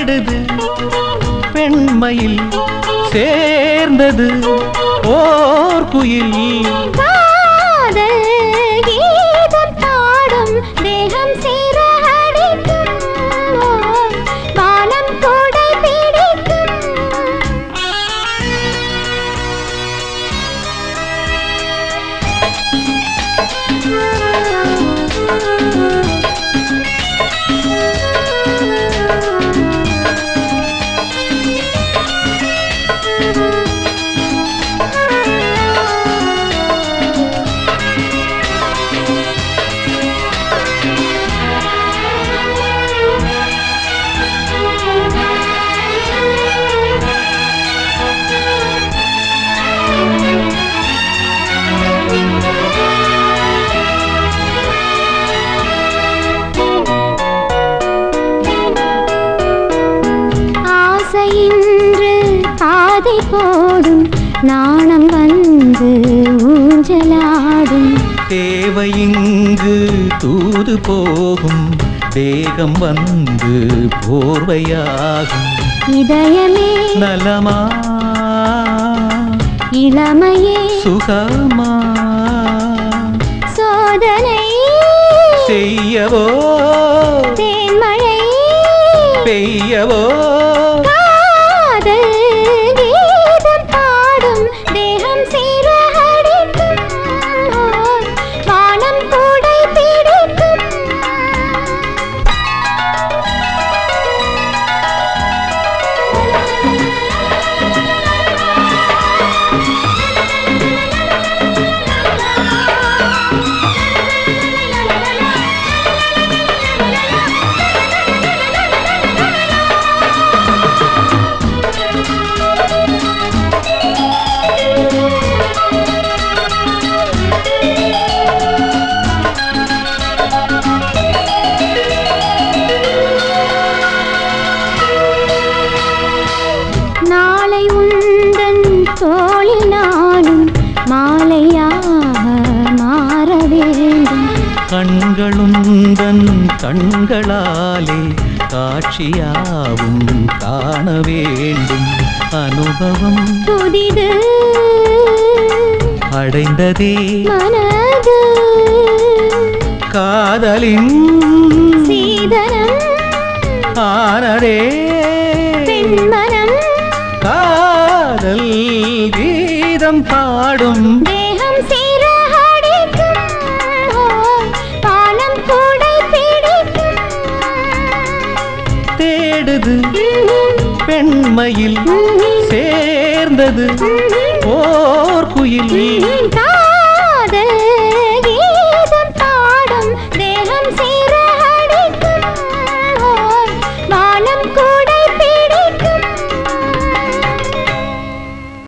தேடுது பெண்மையில் சேர்ந்தது ஓர் குயில் காதல் கீதம் பாடும் தேகம் சீர அடிக்கும் வானம் கொடை பிடிக்கும் ஆசையின்று பாதை போடும் நாணம் வந்து ஊஞ்சலாடும் தேவை இங்கு தூது போகும் தேகம் வந்து போர்வையாகும் இதயமே நலமா இளமையே சுகமா சோதனை செய்யவோ தேன்மழை பெய்யவோ காதல் கீதம் பாடும் தேகம் சீர அடிக்கும் வானம் கூடை பிடிக்கும் நாளை உந்தன் தோளில் நானும் மாலையாக மாற வேண்டும் கண்களுந்தன் கண்களாலே காட்சியாவும் காண வேண்டும் அனுபவம் புதிது அடைந்ததே மனது காதலின் சீதனம் ஆனதே பெண்மனம் காதல் கீதம் பாடும் தேகம் சீர அடிக்கும் பாலம் கூடை பிடிக்கும் தேடுது பெண்மையில் சேர்ந்தது ஓர் குயில் காதல்